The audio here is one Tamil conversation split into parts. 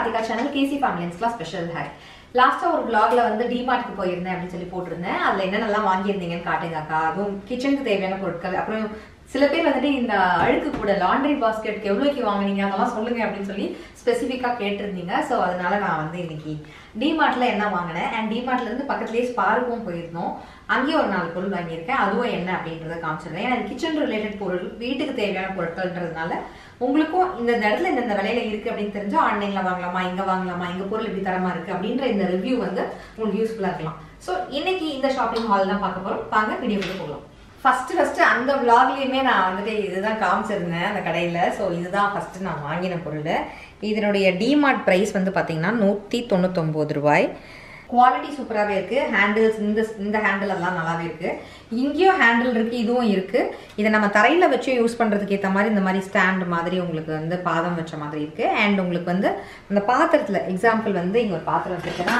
கார்த்திகா சேனல் கேசி ஃபேமிலிஸ்லாம் ஸ்பெஷல் ஹாய் லாஸ்டா ஒரு vlogல வந்து டிமார்ட்க்கு போயிருந்தேன் அப்படின்னு சொல்லி போட்டிருந்தேன் அதுல என்னென்னலாம் வாங்கியிருந்தீங்கன்னு காட்டுங்க அக்கா அதுவும் கிச்சனுக்கு தேவையான பொருட்கள் அப்புறம் சில பேர் வந்துட்டு இந்த அழுக்கு கூட லாண்ட்ரி பாஸ்கெட்க்கு எவ்வளோக்கு வாங்குனீங்க அதெல்லாம் சொல்லுங்க அப்படின்னு சொல்லி ஸ்பெசிஃபிக்கா கேட்டிருந்தீங்க ஸோ அதனால நான் வந்து இன்னைக்கு டிமார்ட்ல என்ன வாங்கினேன் அண்ட் டிமார்ட்ல இருந்து பக்கத்துலேயே ஸ்பாருக்கும் போயிருந்தோம் அங்கேயும் ஒரு நாலு பொருள் வாங்கியிருக்கேன் அதுவும் என்ன அப்படின்றத காமிச்சிடுறேன் ஏன்னா கிச்சன் ரிலேட்டட் பொருள் வீட்டுக்கு தேவையான பொருட்கள்ன்றதுனால உங்களுக்கும் இந்த இடத்துல இந்த இந்த விலையில இருக்கு அப்படின்னு தெரிஞ்சா ஆன்லைன்ல வாங்கலாமா இங்க வாங்கலாமா இங்க பொருள் எப்படி தரமா இருக்கு அப்படின்ற இந்த ரிவ்யூ வந்து உங்களுக்கு யூஸ்ஃபுல்லா இருக்கலாம் ஸோ இன்னைக்கு இந்த ஷாப்பிங் ஹால் தான் பார்க்க போறோம் வாங்க வீடியோக்குள்ள போகலாம் ஃபர்ஸ்ட் ஃபர்ஸ்ட் அந்த விளாக்லயுமே நான் வந்துட்டு இதுதான் காமிச்சிருந்தேன் அந்த கடையில ஸோ இதுதான் ஃபர்ஸ்ட் நான் வாங்கின பொருள் இதனுடைய டிமார்ட் பிரைஸ் வந்து பாத்தீங்கன்னா நூத்தி தொண்ணூத்தொன்பது ரூபாய் குவாலிட்டி சூப்பராகவே இருக்கு ஹேண்டில்ஸ் இந்த இந்த ஹேண்டில் எல்லாம் நல்லாவே இருக்கு இங்கேயும் ஹேண்டில் இருக்கு இதுவும் இருக்கு இதை நம்ம தரையில வச்சு யூஸ் பண்றதுக்கு ஏற்ற மாதிரி இந்த மாதிரி ஸ்டாண்ட் மாதிரி உங்களுக்கு வந்து பாதம் வச்ச மாதிரி இருக்கு அண்ட் உங்களுக்கு வந்து அந்த பாத்திரத்துல எக்ஸாம்பிள் வந்து இங்க ஒரு பாத்திரம் வச்சிருக்கேன்னா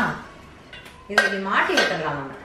இதை இப்படி மாட்டி விட்டுடலாம் நம்ம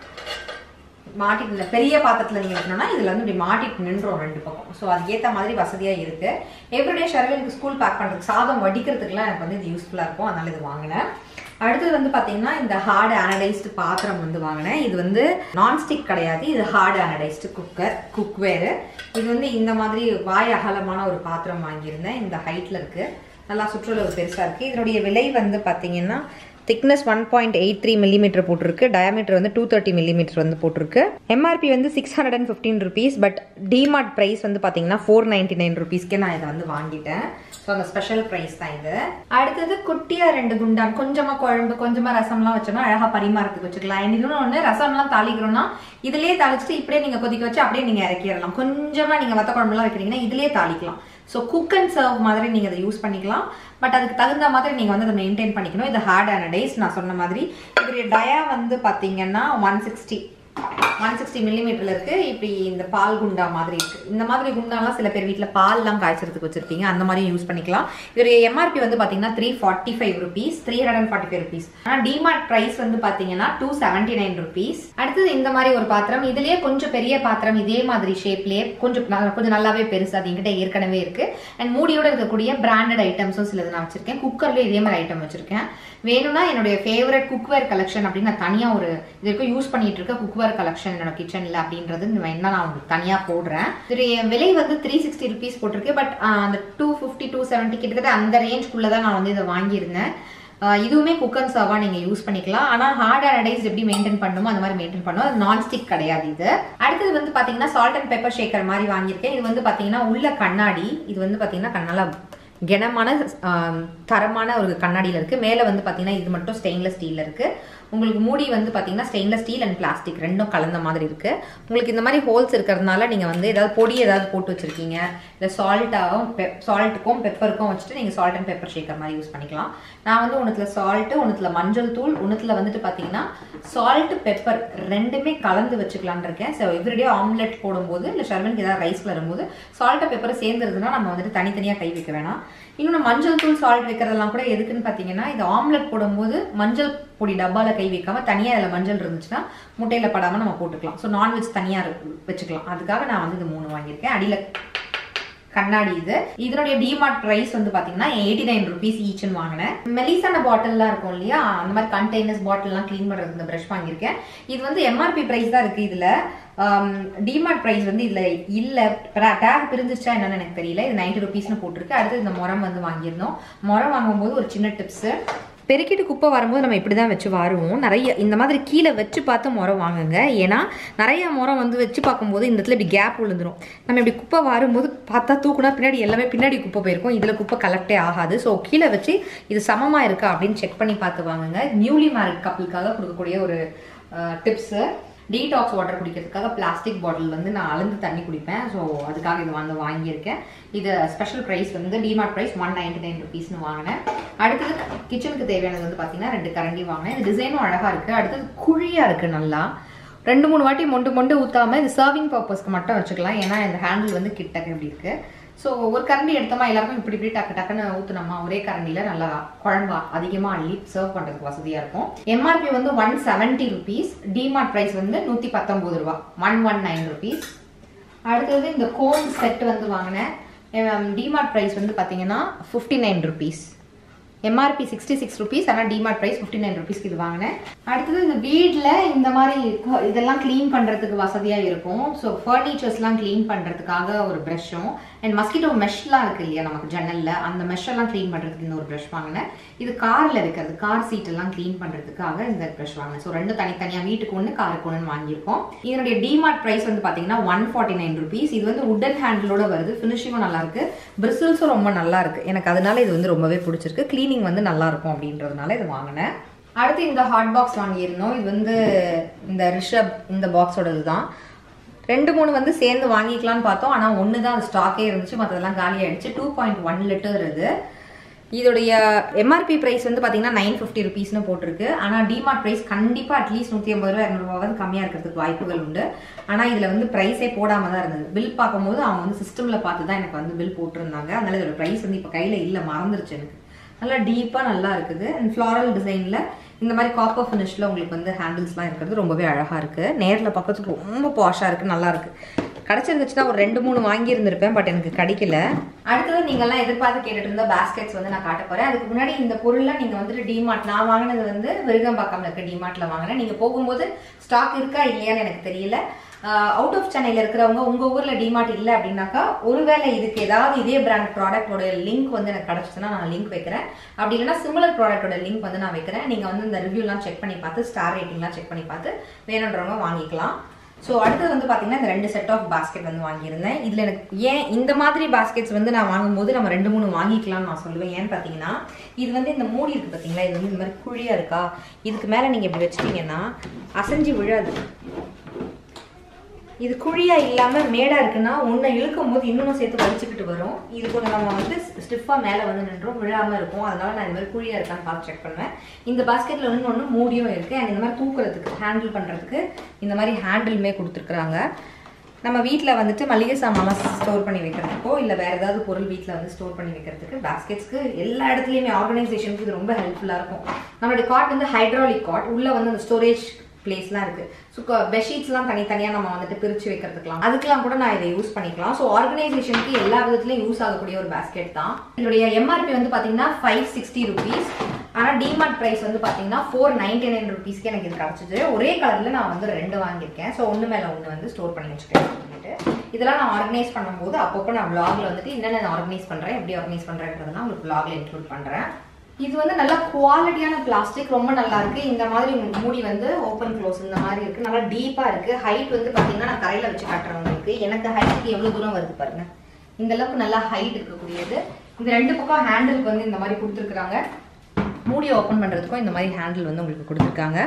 மாட்டிட்டு இல்லை பெரிய பாத்திரத்தில் நீங்கள் வைக்கணும்னா இதில் வந்து இப்படி மாட்டிட்டு நின்றோம் ரெண்டு பக்கம் ஸோ அதுக்கேற்ற மாதிரி வசதியாக இருக்குது எவ்ரிடே ஷர்வனுக்கு ஸ்கூல் பேக் பண்ணுறதுக்கு சாதம் வடிக்கிறதுக்குலாம் எனக்கு வந்து இது யூஸ்ஃபுல்லாக இருக்கும் அதனால இது வாங்கினேன் அடுத்தது வந்து பார்த்தீங்கன்னா இந்த ஹார்ட் அனடைஸ்டு பாத்திரம் வந்து வாங்கினேன் இது வந்து நான்ஸ்டிக் கிடையாது இது ஹார்ட் அனடைஸ்டு குக்கர் குக்வேரு இது வந்து இந்த மாதிரி வாய் அகலமான ஒரு பாத்திரம் வாங்கியிருந்தேன் இந்த ஹைட்டில் இருக்குது நல்லா சுற்றுலவு பெருசாக இருக்குது இதனுடைய விலை வந்து பார்த்தீங்கன்னா thickness one point eight three millimeter போட்டிருக்கு டயாமீட்டர் வந்து டூ தேர்ட்டி மில்லிமீட்டர் வந்து போட்டிருக்கு எம்ஆர்பி வந்து six hundred and fifteen rupees but DMart price வந்து பார்த்தீங்கன்னா ஃபோர் நைன்டி நைன் ருபீஸ்க்கே நான் இதை வந்து வாங்கிட்டேன் ஸோ அந்த ஸ்பெஷல் ப்ரைஸ் தான் இது அடுத்தது குட்டியாக ரெண்டு குண்டான் கொஞ்சமாக குழம்பு கொஞ்சமாக ரசம்லாம் வச்சோம்னா அழகாக பரிமாறத்துக்கு வச்சுக்கலாம் இன்னொன்று ஒன்று ரசம்லாம் தாளிக்கிறோம்னா இதுலேயே தாளிச்சுட்டு இப்படியே நீங்கள் கொதிக்க வச்சு அப்படியே நீங்கள் இறக்கிடலாம் கொஞ்சமாக நீங்கள் வத்த குழம்புலாம் வைக்கிறீங்கன்னா இதுலேயே தாளிக்கலாம் ஸோ குக் அண்ட் சர்வ் மாதிரி நீங்கள் அதை யூஸ் பண்ணிக்கலாம் பட் அதுக்கு தகுந்த மாதிரி நீங்கள் வந்து அதை மெயின்டைன் பண்ணிக்கணும் இது ஹார்ட் அனடைஸ் நான் சொன்ன மாதிரி இதோடைய டயா வந்து பார்த்தீங்கன்னா ஒன் சிக்ஸ்டி ஒன் சிக்ஸ்டி மில்லிமீட்டர்ல இருக்கு இப்படி இந்த பால் குண்டா மாதிரி இருக்கு இந்த மாதிரி குண்டாலாம் சில பேர் வீட்டில் பால்லாம் காய்ச்சறதுக்கு வச்சிருப்பீங்க அந்த மாதிரி யூஸ் பண்ணிக்கலாம் இதோடைய எம்ஆர்பி வந்து பார்த்தீங்கன்னா three forty five rupees three hundred and forty five rupees ஆனால் டிமார்ட் ப்ரைஸ் வந்து பார்த்தீங்கன்னா டூ செவன்டி நைன் ருபீஸ் அடுத்தது இந்த மாதிரி ஒரு பாத்திரம் இதுலயே கொஞ்சம் பெரிய பாத்திரம் இதே மாதிரி ஷேப்லயே கொஞ்சம் ந- கொஞ்சம் நல்லாவே பெருசு அது என்கிட்ட ஏற்கனவே இருக்கு அண்ட் மூடியோட இருக்கக்கூடிய பிராண்டட் ஐட்டம்ஸும் சிலது நான் வச்சிருக்கேன் குக்கர்ல இதே மாதிரி ஐட்டம் வச்சிருக்கேன் வேணும்னா என்னுடைய ஃபேவரட் குக்வேர் கலெக்ஷன் அப்படின்னு நான் தனியா ஒரு இது வரைக்கும் யூஸ் பண்ணிட்டு இருக்க குக்வேர் கலெக்ஷன் என்னோட கிச்சன்ல அப்படின்றது வேணா நான் உங்களுக்கு தனியா போடுறேன் இதோடைய விலை வந்து த்ரீ சிக்ஸ்டி ருபீஸ் போட்டிருக்கு பட் அந்த டூ ஃபிஃப்டி டூ செவன்ட்டி கிட்டத்தட்ட அந்த ரேஞ்ச்குள்ள தான் நான் வந்து இதை வாங்கியிருந்தேன் ஆஹ் இதுவுமே குக்கர் சர்வா நீங்க யூஸ் பண்ணிக்கலாம் ஆனா ஹார்ட் அனடைஸ் எப்படி மெயின்டைன் பண்ணுமோ அந்த மாதிரி மெயின்டைன் பண்ணும் அது நான்ஸ்டிக் கிடையாது இது அடுத்தது வந்து பாத்தீங்கன்னா சால்ட் அண்ட் பெப்பர் ஷேக்கர் மாதிரி வாங்கியிருக்கேன் இது வந்து பாத்தீங்கன்னா உள்ள கண்ணாடி இது வந்து பாத்தீங்கன்னா கண்ணால கனமான ஆம், தரமான ஒரு கண்ணாடியில் இருக்குது மேலே வந்து பார்த்தீங்கன்னா இது மட்டும் ஸ்டெயின்லெஸ் ஸ்டீலில் இருக்குது உங்களுக்கு மூடி வந்து பார்த்தீங்கன்னா ஸ்டெயின்லெஸ் ஸ்டீல் அண்ட் பிளாஸ்டிக் ரெண்டும் கலந்த மாதிரி இருக்குது உங்களுக்கு இந்த மாதிரி ஹோல்ஸ் இருக்கிறதுனால நீங்கள் வந்து ஏதாவது பொடி ஏதாவது போட்டு வச்சுருக்கீங்க இல்லை சால்ட்டாகவும் பெப் சால்ட்டுக்கும் பெப்பருக்கும் வச்சுட்டு நீங்கள் சால்ட் அண்ட் பெப்பர் ஷேக்கர் மாதிரி யூஸ் பண்ணிக்கலாம் நான் வந்து ஒன்றுத்துல சால்ட்டு ஒன்றுத்துல மஞ்சள் தூள் ஒன்றுத்துல வந்துட்டு பார்த்தீங்கன்னா சால்ட் பெப்பர் ரெண்டுமே கலந்து வச்சுக்கலான்னு இருக்கேன் ஸோ எவ்ரிடே ஆம்லெட் போடும்போது இல்லை ஷர்வனுக்கு ஏதாவது ரைஸ் வரும்போது சால்ட்டை பெப்பர் சேர்ந்துருதுன்னா நம்ம வந்துட்டு தனித்தனியாக கை வைக்க வேணாம் இன்னொன்று மஞ்சள் தூள் சால்ட் வைக்கிறதெல்லாம் கூட எதுக்குன்னு பார்த்தீங்கன்னா இது ஆம்லெட் போடும்போது மஞ்சள் பொடி டப்பால கை வைக்காம தனியாக அதில் மஞ்சள் இருந்துச்சுன்னா முட்டையில் படாமல் நம்ம போட்டுக்கலாம் ஸோ நான்வெஜ் தனியாக வச்சுக்கலாம் அதுக்காக நான் வந்து இது மூணு வாங்கியிருக்கேன் அடியில் கண்ணாடி இது இதனுடைய டிமார்ட் பிரைஸ் வந்து பாத்தீங்கன்னா எயிட்டி நைன் ருபீஸ் ஈச்னு வாங்கினேன் மெலிசான பாட்டில்லாம் இருக்கும் இல்லையா அந்த மாதிரி கண்டெய்னர்ஸ் பாட்டில்லாம் க்ளீன் பண்றது இந்த ப்ரஷ் வாங்கியிருக்கேன் இது வந்து எம்ஆர்பி பிரைஸ் தான் இருக்கு இதுல டிமார்ட் பிரைஸ் வந்து இதுல இல்ல டேக் பிரிஞ்சிச்சா என்னன்னு எனக்கு தெரியல இது நைன்டி ருபீஸ்னு போட்டிருக்கு அடுத்து இந்த முறம் வந்து வாங்கியிருந்தோம் முறம் வாங்கும்போது ஒரு சின்ன டிப்ஸ் பெருக்கிட்டு குப்பை வரும்போது நம்ம இப்படி தான் வச்சு வாருவோம் நிறைய இந்த மாதிரி கீழே வச்சு பார்த்து முறம் வாங்குங்க ஏன்னா நிறைய முறம் வந்து வச்சு பார்க்கும்போது இந்த இடத்துல இப்படி கேப் விழுந்துரும் நம்ம இப்படி குப்பை வரும்போது பார்த்தா தூக்குனா பின்னாடி எல்லாமே பின்னாடி குப்பை போயிருக்கும் இதில் குப்பை கலெக்டே ஆகாது ஸோ கீழே வச்சு இது சமமாக இருக்கா அப்படின்னு செக் பண்ணி பார்த்து வாங்குங்க நியூலி மேரிட் கப்பலுக்காக கொடுக்கக்கூடிய ஒரு டிப்ஸு டீடாக்ஸ் வாட்டர் குடிக்கிறதுக்காக பிளாஸ்டிக் பாட்டில் வந்து நான் அளந்து தண்ணி குடிப்பேன் ஸோ அதுக்காக இது வந்து வாங்கியிருக்கேன் இது ஸ்பெஷல் ப்ரைஸ் வந்து DMart price one ninety nine ருபீஸ்னு வாங்கினேன் அடுத்தது கிச்சனுக்கு தேவையானது வந்து பார்த்தீங்கன்னா ரெண்டு கரண்டி வாங்கினேன் இது டிசைனும் அழகாக இருக்குது அடுத்தது குழியாக இருக்குது நல்லா ரெண்டு மூணு வாட்டி மொண்டு மொண்டு ஊற்றாம இது சர்விங் பர்பஸ்க்கு மட்டும் வச்சுக்கலாம் ஏன்னா இந்த ஹேண்டில் வந்து கிட்டக்க இப்படி இருக்கு ஸோ ஒரு கரண்டி எடுத்தோமா எல்லாருக்கும் இப்படி இப்படி டக்கு டக்குன்னு ஊற்றுனோமா ஒரே கரண்டியில் நல்லா குழம்பா அதிகமாக அள்ளி சர்வ் பண்ணுறதுக்கு வசதியாக இருக்கும் எம்ஆர்பி வந்து one seventy rupees DMart price வந்து நூற்றி பத்தொம்பது ரூபா ஒன் ஒன் நைன் ருபீஸ் அடுத்தது இந்த கோன் செட் வந்து வாங்கினேன் டிமார்ட் ப்ரைஸ் வந்து பார்த்தீங்கன்னா fifty nine rupees MRP sixty six rupees ஆனால் டிமார்ட் ப்ரைஸ் ஃபிஃப்டி நைன் ருபீஸ்க்கு இது வாங்கினேன் அடுத்தது இந்த வீட்டில் இந்த மாதிரி க- இதெல்லாம் க்ளீன் பண்ணுறதுக்கு வசதியாக இருக்கும் ஸோ ஃபர்னிச்சர்ஸ்லாம் க்ளீன் பண்ணுறதுக்காக ஒரு ப்ரஷ்ஷும் அண்ட் மஸ்கிட்டோ மெஷ்லாம் இருக்கு இல்லையா நமக்கு ஜன்னலில் அந்த மெஷ்ஷெல்லாம் க்ளீன் பண்ணுறதுக்கு இந்த ஒரு ப்ரஷ் வாங்கினேன் இது காரில் இருக்கிறது கார் சீட்டெல்லாம் க்ளீன் பண்ணுறதுக்காக இந்த ப்ரஷ் வாங்கினேன் ஸோ ரெண்டும் தனித்தனியாக வீட்டுக்கு ஒன்று காருக்கு ஒன்று வாங்கியிருக்கோம் இதனுடைய டிமார்ட் ப்ரைஸ் வந்து பார்த்தீங்கன்னா ஒன் ஃபார்ட்டி நைன் ருபீஸ் இது வந்து உடன் ஹேண்டிலோட வருது ஃபினிஷிங்கும் நல்லா இருக்கு பிரிசில்ஸும் ரொம்ப நல்லா இருக்கு எனக்கு அதனால இது வந்து ரொம்பவே பிடிச்சிருக்கு க்ளீனிங் வந்து நல்லா இருக்கும் அப்படின்றதுனால இது வாங்கினேன் அடுத்து இந்த ஹாட் பாக்ஸ் வாங்கியிருந்தோம் இது வந்து இந்த ரிஷப் இந்த பாக்ஸோட இதுதான் ரெண்டு மூணு வந்து சேர்ந்து வாங்கிக்கலாம்னு பார்த்தோம் ஆனால் ஒன்று தான் அது ஸ்டாக்கே இருந்துச்சு மற்றதெல்லாம் காலி ஆயிடுச்சு டூ பாயிண்ட் ஒன் லிட்டர் இது இதோடைய எம்ஆர்பி பிரைஸ் வந்து பார்த்தீங்கன்னா நைன் ஃபிஃப்டி ருபீஸ்னு போட்டிருக்கு ஆனால் டிமார்ட் பிரைஸ் கண்டிப்பாக அட்லீஸ்ட் நூற்றி ஐம்பது ரூபா இரநூறுவாவது கம்மியாக இருக்கிறதுக்கு வாய்ப்புகள் உண்டு ஆனால் இதில் வந்து ப்ரைஸே போடாமல் தான் இருந்தது பில் பார்க்கும்போது அவங்க வந்து சிஸ்டமில் பார்த்து தான் எனக்கு வந்து பில் போட்டிருந்தாங்க அதனால இதோட ப்ரைஸ் வந்து இப்போ கையில் இல்லை மறந்துருச்சு எனக்கு நல்லா டீப்பாக நல்லா இருக்குது அண்ட் ஃப்ளாரல் டிசைனில் இந்த மாதிரி காப்பர் ஃபினிஷில் உங்களுக்கு வந்து ஹேண்டில்ஸ்லாம் இருக்கிறது ரொம்பவே அழகாக இருக்குது நேரில் பார்க்கறதுக்கு ரொம்ப பாஷாக இருக்குது நல்லா இருக்கு கிடச்சிருந்துச்சுன்னா ஒரு ரெண்டு மூணு வாங்கியிருந்திருப்பேன் பட் எனக்கு கிடைக்கல அடுத்தது நீங்கள்லாம் எதிர்பார்த்து கேட்டுட்டு இருந்த பேஸ்கெட்ஸ் வந்து நான் காட்ட போகிறேன் அதுக்கு முன்னாடி இந்த பொருளை நீங்கள் வந்துட்டு டிமார்ட் நான் வாங்கினது வந்து விருகம்பாக்கம்ல இருக்க டிமார்ட்டில் வாங்கினேன் நீங்கள் போகும்போது ஸ்டாக் இருக்கா இல்லையான்னு எனக்கு தெரியல அவுட் ஆஃப் சென்னையில் இருக்கிறவங்க உங்கள் ஊரில் டிமார்ட் இல்லை அப்படின்னாக்கா ஒருவேளை இதுக்கு ஏதாவது இதே பிராண்ட் ப்ராடக்ட்டோட லிங்க் வந்து எனக்கு கிடச்சிச்சுன்னா நான் லிங்க் வைக்கிறேன் அப்படி இல்லைன்னா சிமிலர் ப்ராடக்ட்டோட லிங்க் வந்து நான் வைக்கிறேன் நீங்கள் வந்து இந்த ரிவ்யூலாம் செக் பண்ணி பார்த்து ஸ்டார் ரேட்டிங்லாம் செக் பண்ணி பார்த்து வேணுன்றவங்க வாங்கிக்கலாம் ஸோ அடுத்தது வந்து பார்த்தீங்கன்னா இந்த ரெண்டு செட் ஆஃப் பாஸ்கெட் வந்து வாங்கியிருந்தேன் இதில் எனக்கு ஏன் இந்த மாதிரி பாஸ்கெட்ஸ் வந்து நான் வாங்கும்போது நம்ம ரெண்டு மூணு வாங்கிக்கலாம்னு நான் சொல்லுவேன் ஏன்னு பார்த்தீங்கன்னா இது வந்து இந்த மூடி இருக்குது பார்த்தீங்களா இது வந்து இந்த மாதிரி குழியாக இருக்கா இதுக்கு மேலே நீங்கள் இப்படி வச்சிட்டிங்கன்னா அசைஞ்சு விழாது இது குழியா இல்லாம மேடா இருக்குன்னா ஒன்றை இழுக்கும் போது இன்னொன்னு சேர்த்து வலிச்சுக்கிட்டு வரும் இது கொஞ்சம் நம்ம வந்து ஸ்டிஃபா மேல வந்து நின்றோம் விழாம இருக்கும் அதனால நான் இந்த மாதிரி குழியா இருக்கான்னு பார்த்து செக் பண்ணுவேன் இந்த பாஸ்கெட்ல வந்து ஒன்று மூடியும் இருக்கு அண்ட் இந்த மாதிரி தூக்குறதுக்கு ஹேண்டில் பண்றதுக்கு இந்த மாதிரி ஹேண்டிலுமே கொடுத்துருக்குறாங்க நம்ம வீட்டில் வந்துட்டு மளிகை சாமான்லாம் ஸ்டோர் பண்ணி வைக்கிறதுக்கோ இல்லை வேற ஏதாவது பொருள் வீட்டில் வந்து ஸ்டோர் பண்ணி வைக்கிறதுக்கு பாஸ்கெட்ஸ்க்கு எல்லா இடத்துலையுமே ஆர்கனைசேஷனுக்கு இது ரொம்ப ஹெல்ப்ஃபுல்லாக இருக்கும் நம்மளுடைய காட் வந்து ஹைட்ராலிக் காட் உள்ள வந்து அந்த ஸ்டோரேஜ் பிளேஸ்லாம் இருக்கு ஸோ பெட்ஷீட்ஸ்லாம் தனித்தனியாக நம்ம வந்துட்டு பிரித்து வைக்கிறதுக்கலாம் அதுக்கெல்லாம் கூட நான் இதை யூஸ் பண்ணிக்கலாம் ஸோ ஆர்கனைசேஷனுக்கு எல்லா விதத்துலையும் யூஸ் ஆகக்கூடிய ஒரு பேஸ்கெட் தான் இதோடைய எம்ஆர்பி வந்து பார்த்தீங்கன்னா ஃபைவ் சிக்ஸ்டி ருபீஸ் ஆனால் டிமார்ட் ப்ரைஸ் வந்து பார்த்தீங்கன்னா ஃபோர் நைன்டி நைன் ருபீஸ்க்கு எனக்கு இது கிடச்சிது ஒரே கலரில் நான் வந்து ரெண்டு வாங்கியிருக்கேன் ஸோ ஒன்று மேலே ஒன்று வந்து ஸ்டோர் பண்ணி வச்சுக்கிறேன் சொல்லிட்டு இதெல்லாம் நான் ஆர்கனைஸ் பண்ணும்போது அப்பப்போ நான் vlogல வந்துட்டு என்னென்ன நான் ஆர்கனைஸ் பண்ணுறேன் எப்படி ஆர்கனைஸ் பண்ணுறேன்றதெல்லாம் உங்களுக்கு vlogல இன்க்ளூட் பண்ணுறேன் இது வந்து நல்ல குவாலிட்டியான பிளாஸ்டிக் ரொம்ப நல்லா இருக்கு இந்த மாதிரி மூடி வந்து ஓப்பன் க்ளோஸ் இந்த மாதிரி இருக்கு நல்லா டீப்பா இருக்கு ஹைட் வந்து பாத்தீங்கன்னா நான் தரையில வச்சு காட்டுறேன் உங்களுக்கு எனக்கு ஹைட்டுக்கு எவ்வளவு தூரம் வருது பாருங்க இந்த அளவுக்கு நல்லா ஹைட் இருக்கக்கூடியது இந்த ரெண்டு பக்கம் ஹேண்டிலுக்கு வந்து இந்த மாதிரி கொடுத்துருக்குறாங்க மூடியை ஓப்பன் பண்ணுறதுக்கும் இந்த மாதிரி ஹேண்டில் வந்து உங்களுக்கு கொடுத்துருக்காங்க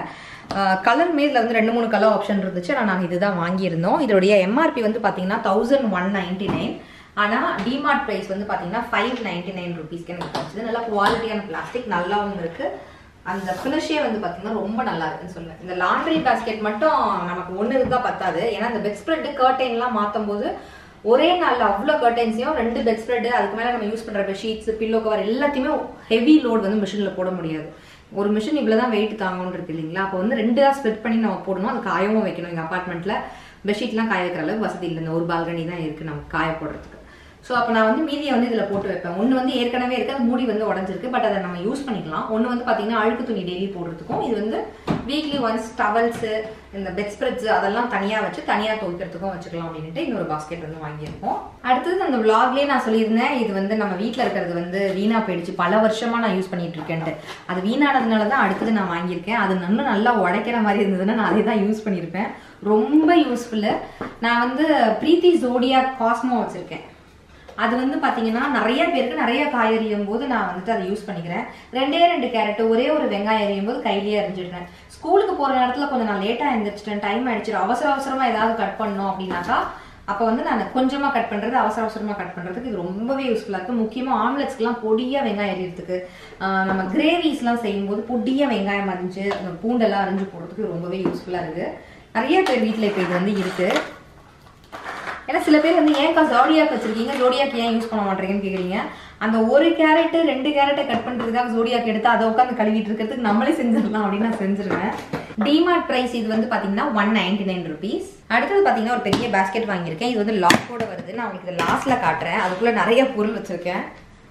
கலர் மேல வந்து ரெண்டு மூணு கலர் ஆப்ஷன் இருந்துச்சு ஆனால் நாங்கள் இதுதான் வாங்கியிருந்தோம் இதோடைய எம்ஆர்பி வந்து பார்த்தீங்கன்னா தௌசண்ட் ஒன் நைன்டி நைன் ஆனால் டிமார்ட் ப்ரைஸ் வந்து பார்த்தீங்கன்னா ஃபைவ் நைன்டி நைன் ருபீஸ்க்கு எனக்கு கிடச்சிது நல்லா குவாலிட்டியான பிளாஸ்டிக் நல்லாவும் இருக்கு அந்த ஃபினிஷே வந்து பார்த்தீங்கன்னா ரொம்ப நல்லா இருக்குன்னு சொல்லுவேன் இந்த லாண்ட்ரி பாஸ்கெட் மட்டும் நமக்கு ஒன்று இருந்தால் பத்தாது ஏன்னா இந்த பெட் ஸ்ப்ரெட் கர்டைன்லாம் மாற்றும் போது ஒரே நாளில் அவ்வளோ கர்டைன்ஸையும் ரெண்டு பெட் ஸ்ப்ரெட் அதுக்கு மேலே நம்ம யூஸ் பண்ணுற பெட்ஷீட்ஸ் பில்லோ கவர் எல்லாத்தையுமே ஹெவி லோட் வந்து மிஷினில் போட முடியாது ஒரு மிஷின் இவ்வளோ தான் வெயிட் தாங்கும்னு இருக்கு இல்லைங்களா அப்போ வந்து ரெண்டு தான் ஸ்ப்ரெட் பண்ணி நம்ம போடணும் அது காயவும் வைக்கணும் எங்கள் அப்பார்ட்மெண்ட்டில் பெட்ஷீட்லாம் காய வைக்கிற அளவுக்கு வசதி இல்லை இந்த ஒரு பால்கனி தான் இருக்குது நமக்கு காய போடுறதுக்கு ஸோ அப்போ நான் வந்து மீதியை வந்து இதில் போட்டு வைப்பேன் ஒன்று வந்து ஏற்கனவே இருக்கு அது மூடி வந்து உடஞ்சிருக்கு பட் அதை நம்ம யூஸ் பண்ணிக்கலாம் ஒன்று வந்து பார்த்தீங்கன்னா அழுக்கு துணி டெய்லி போடுறதுக்கும் இது வந்து வீக்லி ஒன்ஸ் டவல்ஸு இந்த பெட் ஸ்ப்ரெட்ஸ் அதெல்லாம் தனியாக வச்சு தனியாக துவைக்கிறதுக்கும் வச்சுக்கலாம் அப்படின்ட்டு இன்னொரு பாஸ்கெட் வந்து வாங்கியிருக்கோம் அடுத்தது அந்த vlogலயே நான் சொல்லியிருந்தேன் இது வந்து நம்ம வீட்டில் இருக்கிறது வந்து வீணா போயிடுச்சு பல வருஷமா நான் யூஸ் பண்ணிட்டு இருக்கேன்ட்டு அது வீணானதுனால தான் அடுத்தது நான் வாங்கியிருக்கேன் அது இன்னும் நல்லா உடைக்கிற மாதிரி இருந்ததுன்னா நான் அதே தான் யூஸ் பண்ணியிருப்பேன் ரொம்ப யூஸ்ஃபுல்லு நான் வந்து பிரீத்தி ஜோடியா காஸ்மோ வச்சிருக்கேன் அது வந்து பாத்தீங்கன்னா நிறைய பேருக்கு நிறைய காய் எறியும் போது நான் வந்துட்டு அதை யூஸ் பண்ணிக்கிறேன் ரெண்டே ரெண்டு கேரட் ஒரே ஒரு வெங்காயம் எறியும் போது கையிலேயே எரிஞ்சிடுறேன் ஸ்கூலுக்கு போற நேரத்துல கொஞ்சம் நான் லேட்டா எழுந்திரிச்சிட்டேன் டைம் ஆயிடுச்சு அவசர அவசரமா ஏதாவது கட் பண்ணணும் அப்படின்னாக்கா அப்போ வந்து நான் கொஞ்சமா கட் பண்றது அவசர அவசரமா கட் பண்றதுக்கு இது ரொம்பவே யூஸ்ஃபுல்லா இருக்கு முக்கியமா ஆம்லெட்ஸ்க்குலாம் பொடியா வெங்காயம் எறியறதுக்கு ஆஹ் நம்ம கிரேவிஸ்லாம் செய்யும்போது பொடியா வெங்காயம் அரிஞ்சு அந்த பூண்டெல்லாம் அரிஞ்சு போடுறதுக்கு ரொம்பவே யூஸ்ஃபுல்லா இருக்கு நிறைய பேர் வீட்டில் இப்போ இது வந்து இருக்கு ஏன்னா சில பேர் வந்து ஏன்க்கா ஜோடியாக் வச்சிருக்கீங்க ஜோடியாக் ஏன் யூஸ் பண்ண மாட்டேங்கன்னு கேக்குறீங்க அந்த ஒரு கேரட் ரெண்டு கேரட்டை கட் பண்றதுக்காக ஜோடியாக் எடுத்து அதை உட்காந்து கழுவிட்டு இருக்கிறதுக்கு நம்மளே செஞ்சிடலாம் அப்படின்னு நான் செஞ்சிருவேன் டிமார்ட் பிரைஸ் இது வந்து பாத்தீங்கன்னா ஒன் நைன்டி நைன் ருபீஸ் அடுத்தது பாத்தீங்கன்னா ஒரு பெரிய பாஸ்கெட் வாங்கியிருக்கேன் இது வந்து லாக்கோட வருது நான் உங்களுக்கு இதை லாஸ்ட்ல காட்டுறேன் அதுக்குள்ள நிறைய பொருள் வச்சிருக்கேன்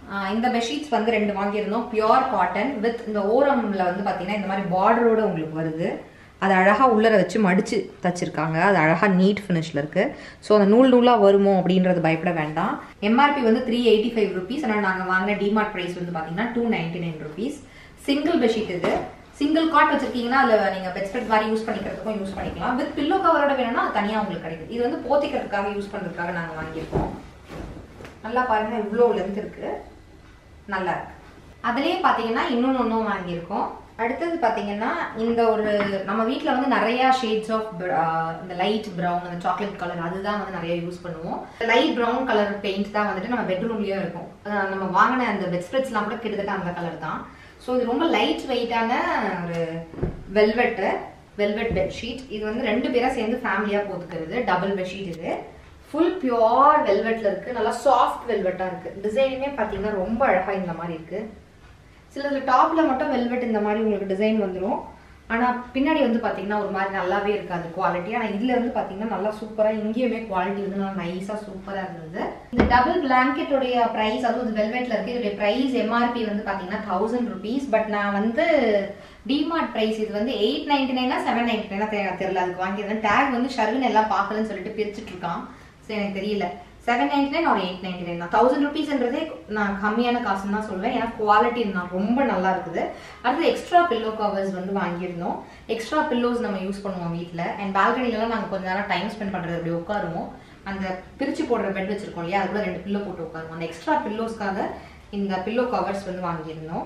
ஆஹ் இந்த பெட்ஷீட்ஸ் வந்து ரெண்டு வாங்கியிருந்தோம் பியோர் காட்டன் வித் இந்த ஓரம்ல வந்து பார்த்தீங்கன்னா இந்த மாதிரி பார்டரோட உங்களுக்கு வருது அது அழகாக உள்ளர வச்சு மடிச்சு தச்சிருக்காங்க அது அழகாக நீட் ஃபினிஷில் இருக்கு ஸோ அந்த நூல் நூலாக வருமோ அப்படின்றது பயப்பட வேண்டாம் எம்ஆர்பி வந்து த்ரீ எயிட்டி ஃபைவ் ருபீஸ் ஆனால் நாங்கள் வாங்கின டிமார்ட் ப்ரைஸ் வந்து பார்த்தீங்கன்னா two ninety nine rupees single bedsheet இது சிங்கிள் காட் வச்சிருக்கீங்கன்னா அதில் நீங்கள் பெட் ஸ்ப்ரெட் மாதிரி யூஸ் பண்ணிக்கிறதுக்கும் யூஸ் பண்ணிக்கலாம் வித் பில்லோ கவரோட வேணும்னா அது தனியாக உங்களுக்கு கிடைக்குது இது வந்து போத்திக்கிறதுக்காக யூஸ் பண்ணுறதுக்காக நாங்கள் வாங்கியிருக்கோம் நல்லா பாருங்க இவ்வளோ லென்த் இருக்கு நல்லா இருக்கு அதுலயே பாத்தீங்கன்னா இன்னொன்னு ஒன்றும் வாங்கியிருக்கோம் அடுத்தது பாத்தீங்கன்னா இந்த ஒரு நம்ம வீட்ல வந்து நிறைய ஷேட்ஸ் ஆஃப் இந்த லைட் ப்ரௌன் அந்த சாக்லேட் கலர் அதுதான் வந்து நிறைய யூஸ் பண்ணுவோம் லைட் ப்ரௌன் கலர் பெயிண்ட் தான் வந்துட்டு நம்ம பெட்ரூம்லயும் இருக்கும் அஹ் நம்ம வாங்கின அந்த பெட் ஸ்ப்ரெட்ஸ்லாம் கூட கிட்டத்தட்ட அந்த கலர் தான் ஸோ இது ரொம்ப லைட் வெயிட்டான ஒரு வெல்வெட்டு வெல்வெட் பெட்ஷீட் இது வந்து ரெண்டு பேரா சேர்ந்து ஃபேமிலியா போத்துக்கிறது டபுள் பெட்ஷீட் இது ஃபுல் பியோர் வெல்வெட்ல இருக்கு நல்லா சாஃப்ட் வெல்வெட்டா இருக்கு டிசைனுமே பாத்தீங்கன்னா ரொம்ப அழகா இந்த மாதிரி இருக்கு சிலதுல டாப்ல மட்டும் வெல்வெட் இந்த மாதிரி உங்களுக்கு டிசைன் வந்துரும் ஆனா பின்னாடி வந்து பாத்தீங்கன்னா ஒரு மாதிரி நல்லாவே இருக்காது குவாலிட்டி ஆனா இதுல வந்து பாத்தீங்கன்னா நல்லா சூப்பரா இங்கேயுமே குவாலிட்டி வந்து நல்லா நைஸா சூப்பரா இருந்தது இந்த டபுள் பிளாங்கெட்டோடைய பிரைஸ் அதுவும் இது வெல்வெட்ல இருக்கு இதோடைய பிரைஸ் எம்ஆர்பி வந்து பாத்தீங்கன்னா தௌசண்ட் ருபீஸ் பட் நான் வந்து டிமார்ட் பிரைஸ் இது வந்து எயிட் நைன்டி நைனா செவன் நைன்டி நைனா தெரியல அதுக்கு வாங்கியிருந்தேன் டேக் வந்து ஷர்வின் எல்லாம் பார்க்கலன்னு சொல்லிட்டு பிரிச்சுட்டு இருக்கான் சரி எனக்கு தெரியல செவன் நைன்டி நைன் ஒரு எயிட் நைன்டி நைன் தான் தௌசண்ட் ருபீஸ்ன்றதே நான் கம்மியான காசுன்னு தான் சொல்லுவேன் ஏன்னா குவாலிட்டி நான் ரொம்ப நல்லா இருக்குது அடுத்து எக்ஸ்ட்ரா பில்லோ கவர்ஸ் வந்து வாங்கியிருந்தோம் எக்ஸ்ட்ரா பில்லோஸ் நம்ம யூஸ் பண்ணுவோம் வீட்டில் அண்ட் பால்கனிலலாம் நாங்கள் கொஞ்ச நேரம் டைம் ஸ்பெண்ட் பண்ணுறது அப்படி உட்காருவோம் அந்த பிரிச்சு போடுற பெட் வச்சிருக்கோம் இல்லையா அது கூட ரெண்டு பில்லோ போட்டு உட்காருவோம் அந்த எக்ஸ்ட்ரா பில்லோஸ்க்காக இந்த பில்லோ கவர்ஸ் வந்து வாங்கியிருந்தோம்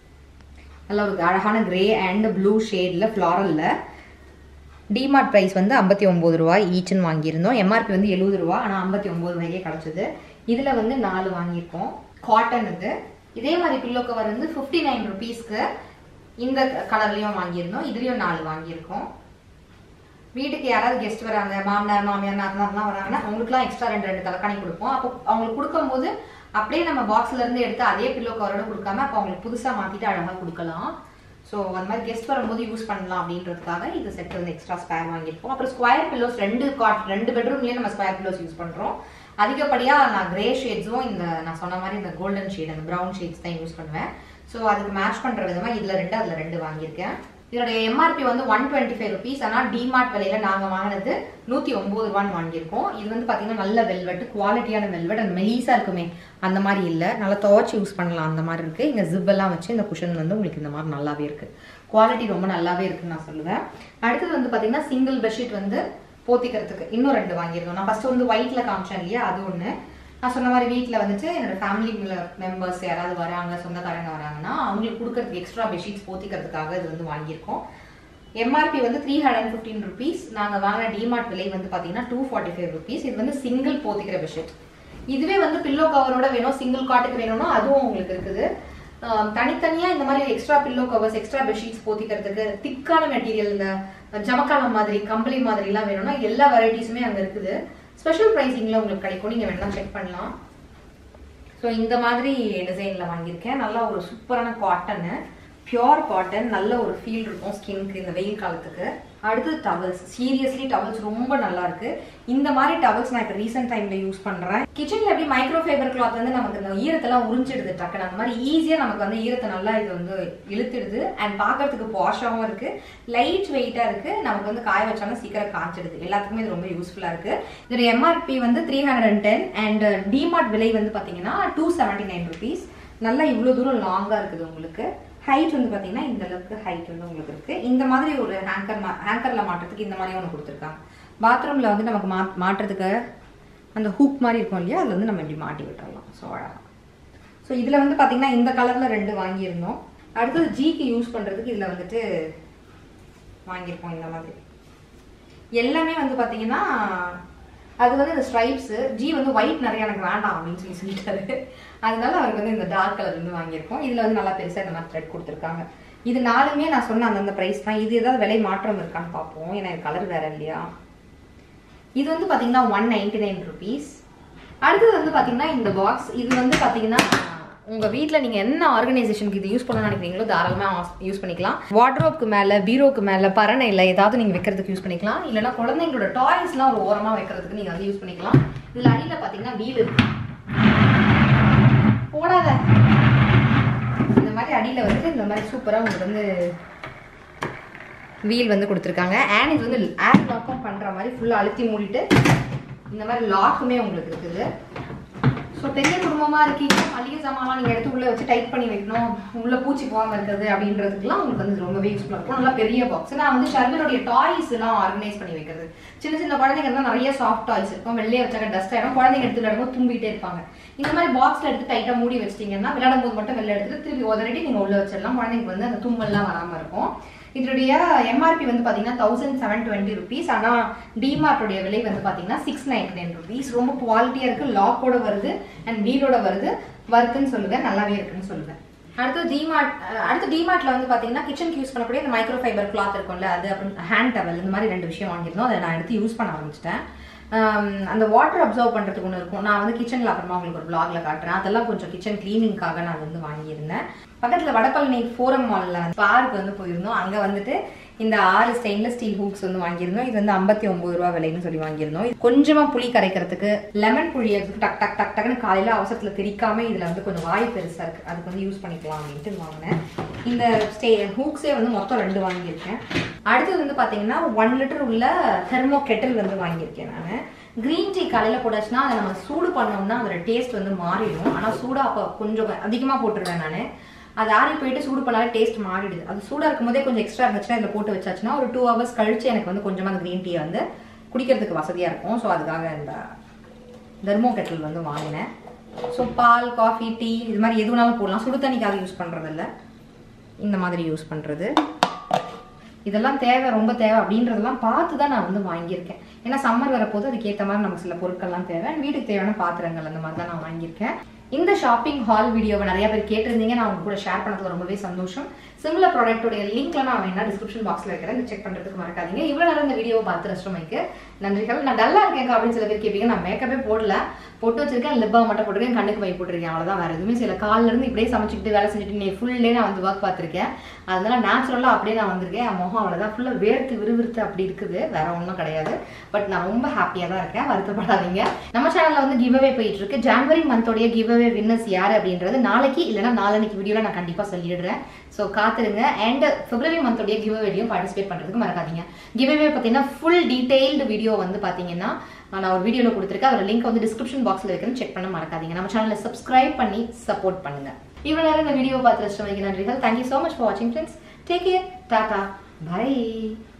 நல்ல ஒரு அழகான கிரே அண்ட் ப்ளூ ஷேடில் ஃப்ளாரலில் டிமார்ட் ப்ரைஸ் வந்து ஐம்பத்தி ஒம்பது ரூபாய் ஈச்சுன்னு வாங்கியிருந்தோம் எம்ஆர்பி வந்து எழுபது ரூபா ஆனால் ஐம்பத்தி ஒம்பது ரூபாய்க்கே கிடச்சிது இதில் வந்து நாலு வாங்கியிருக்கோம் காட்டன் இது இதே மாதிரி பில்லோ கவர் வந்து ஃபிஃப்டி நைன் ருபீஸ்க்கு இந்த கலர்லேயும் வாங்கியிருந்தோம் இதுலேயும் நாலு வாங்கியிருக்கோம் வீட்டுக்கு யாராவது கெஸ்ட் வராங்க மாமனார் மாமியார் நாத்தனார்லாம் வராங்கன்னா அவங்களுக்குலாம் எக்ஸ்ட்ரா ரெண்டு ரெண்டு தலைக்காணி கொடுப்போம் அப்போ அவங்களுக்கு கொடுக்கும்போது அப்படியே நம்ம பாக்ஸ்ல இருந்து எடுத்து அதே பில்லோ கவரோட கொடுக்காம அப்போ அவங்களுக்கு புதுசா மாத்திட்டு அழகா கொடுக்கலாம் ஸோ அந்த மாதிரி கெஸ்ட் வரும்போது யூஸ் பண்ணலாம் அப்படின்றதுக்காக இது செட் வந்து எக்ஸ்ட்ரா ஸ்பேர் வாங்கியிருப்போம் அப்புறம் ஸ்கொயர் பில்லோஸ் ரெண்டு காட் ரெண்டு பெட்ரூம்லேயே நம்ம ஸ்கொயர் பில்லோஸ் யூஸ் பண்ணுறோம் அதிகப்படியாக நான் கிரே ஷேட்ஸும் இந்த நான் சொன்ன மாதிரி இந்த கோல்டன் ஷேட் அந்த ப்ரௌன் ஷேட்ஸ் தான் யூஸ் பண்ணுவேன் ஸோ அதுக்கு மேட்ச் பண்ணுற விதமாக இதில் ரெண்டு அதில் ரெண்டு வாங்கியிருக்கேன் இதோட எம்ஆர்பி வந்து ஒன் டுவெண்ட்டி ஃபைவ் ருபீஸ் ஆனால் டிமார்ட் விலையில நாங்கள் வாங்கினது நூற்றி ஒம்பது ரூபான்னு வாங்கியிருக்கோம் இது வந்து பார்த்தீங்கன்னா நல்ல வெல்வெட் குவாலிட்டியான வெல்வெட் அந்த மெலீஸாக இருக்குமே அந்த மாதிரி இல்லை நல்லா துவச்சி யூஸ் பண்ணலாம் அந்த மாதிரி இருக்குது இங்கே ஜிப்பெல்லாம் வச்சு இந்த குஷன் வந்து உங்களுக்கு இந்த மாதிரி நல்லாவே இருக்குது குவாலிட்டி ரொம்ப நல்லாவே இருக்குன்னு நான் சொல்லுவேன் அடுத்தது வந்து பார்த்தீங்கன்னா சிங்கிள் பெட்ஷீட் வந்து போத்திக்கிறதுக்கு இன்னும் ரெண்டு வாங்கியிருந்தோம் நான் ஃபர்ஸ்ட் வந்து ஒயிட்ல காமிச்சேன் இல்லையா அது ஒன்று நான் சொன்ன மாதிரி வீட்டில் வந்துட்டு என்னோட ஃபேமிலி மெம்பர்ஸ் யாராவது வராங்க சொந்தக்காரங்க வராங்கன்னா அவங்களுக்கு கொடுக்கறதுக்கு எக்ஸ்ட்ரா பெட்ஷீட்ஸ் போத்திக்கிறதுக்காக இது வந்து வாங்கியிருக்கோம் எம்ஆர்பி வந்து three hundred and fifteen rupees நாங்கள் வாங்கின டிமார்ட் விலை வந்து பார்த்தீங்கன்னா டூ ஃபார்ட்டி ஃபைவ் ருபீஸ் இது வந்து சிங்கிள் போத்திக்கிற பெட்ஷீட் இதுவே வந்து பில்லோ கவரோட வேணும் சிங்கிள் காட்டுக்கு வேணும்னா அதுவும் உங்களுக்கு இருக்குது ஆஹ் தனித்தனியா இந்த மாதிரி extra pillow covers extra bedsheets போத்திக்கிறதுக்கு திக்கான மெட்டீரியல் இந்த ஜமக்காலம் மாதிரி கம்பளி மாதிரிலாம் வேணும்னா எல்லா வெரைட்டிஸுமே அங்கே இருக்குது ஸ்பெஷல் ப்ரைஸிங்கில் உங்களுக்கு கிடைக்கும் நீங்கள் வேணா செக் பண்ணலாம் ஸோ இந்த மாதிரி டிசைனில் வாங்கியிருக்கேன் நல்லா ஒரு சூப்பரான காட்டனு பியோர் காட்டன் நல்ல ஒரு ஃபீல் இருக்கும் ஸ்கின்க்கு இந்த வெயில் காலத்துக்கு அடுத்தது டவல்ஸ் சீரியஸ்லி டவல்ஸ் ரொம்ப நல்லா இருக்கு இந்த மாதிரி டவல்ஸ் நான் இப்போ ரீசெண்ட் டைம்ல யூஸ் பண்றேன் கிச்சன்ல எப்படி மைக்ரோ ஃபைபர் கிளாத் வந்து நமக்கு இந்த ஈரத்தெல்லாம் உறிஞ்சிடுது டக்குன்னு அந்த மாதிரி ஈஸியா நமக்கு வந்து ஈரத்தை நல்லா இது வந்து இழுத்துடுது அண்ட் பார்க்கறதுக்கு பாஷாவும் இருக்கு லைட் வெயிட்டா இருக்கு நமக்கு வந்து காய வச்சாலும் சீக்கிரம் காய்ச்சிடுது எல்லாத்துக்குமே இது ரொம்ப யூஸ்ஃபுல்லா இருக்கு இதோட எம்ஆர்பி வந்து three hundred and ten and DMart விலை வந்து பாத்தீங்கன்னா டூ செவன்டி நைன் ருபீஸ் நல்லா இவ்வளோ தூரம் லாங்கா இருக்குது உங்களுக்கு ஹைட் வந்து பார்த்தீங்கன்னா இந்த அளவுக்கு ஹைட் வந்து உங்களுக்கு இருக்கு இந்த மாதிரி ஒரு ஹேங்கர் மா ஹேங்கரில் மாட்டுறதுக்கு இந்த மாதிரி ஒன்று கொடுத்துருக்காங்க பாத்ரூமில் வந்து நமக்கு மா மாட்டுறதுக்கு அந்த ஹூக் மாதிரி இருக்கும் இல்லையா அதில் வந்து நம்ம இப்படி மாட்டி விட்டுறலாம் ஸோ அழகாக ஸோ இதில் வந்து பார்த்தீங்கன்னா இந்த கலரில் ரெண்டு வாங்கியிருந்தோம் அடுத்தது ஜிக்கு யூஸ் பண்ணுறதுக்கு இதில் வந்துட்டு வாங்கியிருக்கோம் இந்த மாதிரி எல்லாமே வந்து பார்த்தீங்கன்னா அது வந்து இந்த ஸ்ட்ரைப்ஸ் ஜி வந்து ஒயிட் நிறைய எனக்கு வேண்டாம் அப்படின்னு சொல்லி சொல்லிட்டாரு அதனால அவருக்கு வந்து இந்த டார்க் கலர் வந்து வாங்கியிருக்கோம் இதுல வந்து நல்லா பெருசா இந்த மாதிரி த்ரெட் கொடுத்துருக்காங்க இது நாலுமே நான் சொன்ன அந்தந்த பிரைஸ் தான் இது ஏதாவது விலை மாற்றம் இருக்கான்னு பார்ப்போம் ஏன்னா கலர் வேற இல்லையா இது வந்து பாத்தீங்கன்னா ஒன் நைன்டி நைன் ருபீஸ் அடுத்தது வந்து பாத்தீங்கன்னா இந்த பாக்ஸ் இது வந்து பாத்தீங்கன்னா உங்க வீட்ல நீங்க என்ன ஆர்கனைசேஷனுக்கு இது யூஸ் பண்ணணும்னு நினைக்கிறீங்களோ தாராளமா யூஸ் பண்ணிக்கலாம் வார்ட்ரோப்க்கு மேல பீரோக்கு மேல பரணையில ஏதாவது நீங்க வைக்கிறதுக்கு யூஸ் பண்ணிக்கலாம் இல்லைன்னா குழந்தைங்களோட டாய்ஸ்லாம் ஒரு ஓரமா வைக்கிறதுக்கு நீங்க வந்து யூஸ் பண்ணிக்கலாம் இதுல அடியில பாத்தீங்கன்னா வீல் இருக்கு போடாத இந்த மாதிரி அடியில் வந்துட்டு இந்த மாதிரி சூப்பராக உங்களுக்கு வந்து வீல் வந்து கொடுத்துருக்காங்க அண்ட் இது வந்து ஏர் லாக்கும் பண்ணுற மாதிரி ஃபுல்லாக அழுத்தி மூடிட்டு இந்த மாதிரி லாக்குமே உங்களுக்கு இருக்குது ஸோ பெரிய குடும்பமாக இருக்கீங்க மளிகை சாமான்லாம் நீங்கள் எடுத்து உள்ளே வச்சு டைட் பண்ணி வைக்கணும் உள்ளே பூச்சி போகாமல் இருக்கிறது அப்படின்றதுக்குலாம் உங்களுக்கு வந்து ரொம்பவே யூஸ்ஃபுல்லாக இருக்கும் நல்லா பெரிய பாக்ஸ் நான் வந்து ஷர்வினுடைய டாய்ஸ் எல்லாம் ஆர்கனைஸ் பண்ணி வைக்கிறது சின்ன சின்ன குழந்தைங்க இருந்தால் நிறைய சாஃப்ட் டாய்ஸ் இருக்கும் வெளியே வச்சாக்க டஸ்ட் ஆகிடும் குழந்தைங்க எடுத்து விளையாடும்போது தும்பிட்டே இருப்பாங்க இந்த மாதிரி பாக்ஸில் எடுத்து டைட்டாக மூடி வச்சிட்டிங்கன்னா விளையாடும் போது மட்டும் வெளில எடுத்துட்டு திருப்பி உதறிட்டு நீங்கள் உள்ளே வச்சிடலாம் குழந்தைங்களுக்கு வந்து அந்த தும்மல்லாம் வராமல் இருக்கும் இதனுடைய எம்ஆர்பி வந்து பார்த்தீங்கன்னா தௌசண்ட் செவன் டுவெண்ட்டி ருபீஸ் ஆனால் டிமார்ட்டுடைய விலை வந்து பார்த்தீங்கன்னா சிக்ஸ் நைன்டி நைன் ருபீஸ் ரொம்ப குவாலிட்டியாக இருக்குது லாக்கோட வருது அண்ட் வீலோட வருது வருதுன்னு சொல்லுவேன் நல்லாவே இருக்குன்னு சொல்லுவேன் அடுத்து டிமார்ட் அடுத்து டிமார்ட்ல வந்து பார்த்தீங்கன்னா கிச்சனுக்கு யூஸ் பண்ணக்கூடிய இந்த மைக்ரோ ஃபைபர் கிளாத் இருக்கும்ல அது அப்புறம் ஹேண்ட் டவல் இந்த மாதிரி ரெண்டு விஷயம் வாங்கியிருந்தோம் அதை நான் எடுத்து யூஸ் பண்ண ஆரம்பிச்சிட்டேன் அந்த வாட்டர் அப்சர்வ் பண்ணுறதுக்கு ஒன்று இருக்கும் நான் வந்து கிச்சனில் அப்புறமா உங்களுக்கு ஒரு பிளாக்ல காட்டுறேன் அதெல்லாம் கொஞ்சம் கிச்சன் க்ளீனிங்காக நான் வந்து வாங்கியிருந்தேன் பக்கத்தில் வடபழனி ஃபோரம் மாலில் பார்க் வந்து போயிருந்தோம் அங்கே வந்துட்டு இந்த ஆறு ஸ்டெயின்லெஸ் ஸ்டீல் ஹூக்ஸ் வந்து வாங்கியிருந்தோம் இது வந்து ஐம்பத்தி ஒன்பது ரூபா விலைன்னு சொல்லி வாங்கியிருந்தோம் கொஞ்சமாக புளி கரைக்கிறதுக்கு லெமன் புழியறதுக்கு டக் டக் டக் டக்குன்னு காலையில் அவசரத்தில் தெரிக்காம இதில் வந்து கொஞ்சம் வாய் பெருசாக இருக்குது அதுக்கு வந்து யூஸ் பண்ணிக்கலாம் அப்படின்ட்டு வாங்கினேன் இந்த ஸ்டே ஹூக்ஸே வந்து மொத்தம் ரெண்டு வாங்கியிருக்கேன் அடுத்தது வந்து பார்த்தீங்கன்னா ஒன் லிட்டர் உள்ள தெர்மோ கெட்டில் வந்து வாங்கியிருக்கேன் நான் க்ரீன் டீ காலையில் போட்டாச்சுன்னா அதை நம்ம சூடு பண்ணோம்னா அதோட டேஸ்ட் வந்து மாறிடும் ஆனால் சூடாக அப்போ கொஞ்சம் அதிகமாக போட்டுருவேன் நான் அது ஆறி போயிட்டு சூடு பண்ணாலே டேஸ்ட் மாறிடுது அது சூடாக இருக்கும் போதே கொஞ்சம் எக்ஸ்ட்ரா இருந்துச்சுன்னா இதில் போட்டு வச்சாச்சுன்னா ஒரு டூ ஹவர்ஸ் கழிச்சு எனக்கு வந்து கொஞ்சமாக அந்த க்ரீன் டீ வந்து குடிக்கிறதுக்கு வசதியாக இருக்கும் ஸோ அதுக்காக இந்த தெர்மோ கெட்டில் வந்து வாங்கினேன் ஸோ பால் காஃபி டீ இது மாதிரி எது வேணாலும் போடலாம் சுடு தண்ணிக்காக யூஸ் பண்ணுறதில்ல இந்த மாதிரி யூஸ் பண்ணுறது இதெல்லாம் தேவை ரொம்ப தேவை அப்படின்றதெல்லாம் பார்த்து தான் நான் வந்து வாங்கியிருக்கேன் ஏன்னா சம்மர் வரப்போது அதுக்கேற்ற மாதிரி நமக்கு சில பொருட்கள்லாம் தேவை வீட்டுக்கு தேவையான பாத்திரங்கள் அந்த மாதிரி தான் நான் வாங்கியிருக்கேன் இந்த ஷாப்பிங் ஹால் வீடியோவை நிறைய பேர் கேட்டிருந்தீங்க நான் உங்க கூட ஷேர் பண்ணதுல ரொம்பவே சந்தோஷம் சிமிலர் ப்ராடக்ட்டோடைய லிங்க்ல நான் வேணா டிஸ்கிரிப்ஷன் பாக்ஸ்ல வைக்கிறேன் செக் பண்றதுக்கு மறக்காதீங்க இவ்வளவு நேரம் இந்த வீடியோவை பார்த்து ரெஸ்டமைக்கு நன்றிகள் நான் டல்லா இருக்கேன் அப்படின்னு சில பேர் கேட்பீங்க நான் மேக்கப்பே போடல போட்டு வச்சிருக்கேன் லிப்பா மட்டும் போட்டிருக்கேன் கண்ணுக்கு பை போட்டிருக்கேன் அவ்வளவுதான் வேற எதுவுமே சில காலில இருந்து இப்படியே சமைச்சுக்கிட்டு வேலை செஞ்சுட்டு நீ ஃபுல் டே நான் வந்து ஒர்க் பார்த்திருக்கேன் அதனால நேச்சுரலா அப்படியே நான் வந்திருக்கேன் என் முகம் அவ்வளவுதான் ஃபுல்லா வேர்த்து விறுவிறுத்து அப்படி இருக்குது வேற ஒன்றும் கிடையாது பட் நான் ரொம்ப ஹாப்பியா தான் இருக்கேன் வருத்தப்படாதீங்க நம்ம சேனல்ல வந்து கிவ் அவே போயிட்டு இருக்கு ஜனவரி மந்தோடைய கிவ் அவே வின்னர்ஸ் யார் அப்படின்றது நாளைக்கு இல்லைன்னா நாளைக்கு வீடியோல நான் கண்டிப்பா சொல்லிடுறேன் ஸோ காத்துருங்க அண்ட் பிப்ரவரி மந்தோடைய கிவ் அவேலையும் பார்ட்டிசிபேட் பண்றதுக்கு மறக்காதீங்க கிவ் அவே பார்த்தீங்கன்னா ஃபுல் டீடைல்டு வீடியோ வந்து பார்த்தீங்கன்னா நான் ஒரு வீடியோவில் கொடுத்துருக்கேன் அதோட லிங்க் வந்து டிஸ்கிரிப்ஷன் பாக்ஸில் இருக்கிறேன் செக் பண்ண மறக்காதீங்க நம்ம சேனலில் சப்ஸ்கிரைப் பண்ணி சப்போர்ட் பண்ணுங்க இவ்வளோ நேரம் இந்த வீடியோ பார்த்து ரசிச்சமைக்கு நன்றிகள் தேங்க்யூ ஸோ மச் ஃபார் வாட்சிங் friends take care tata by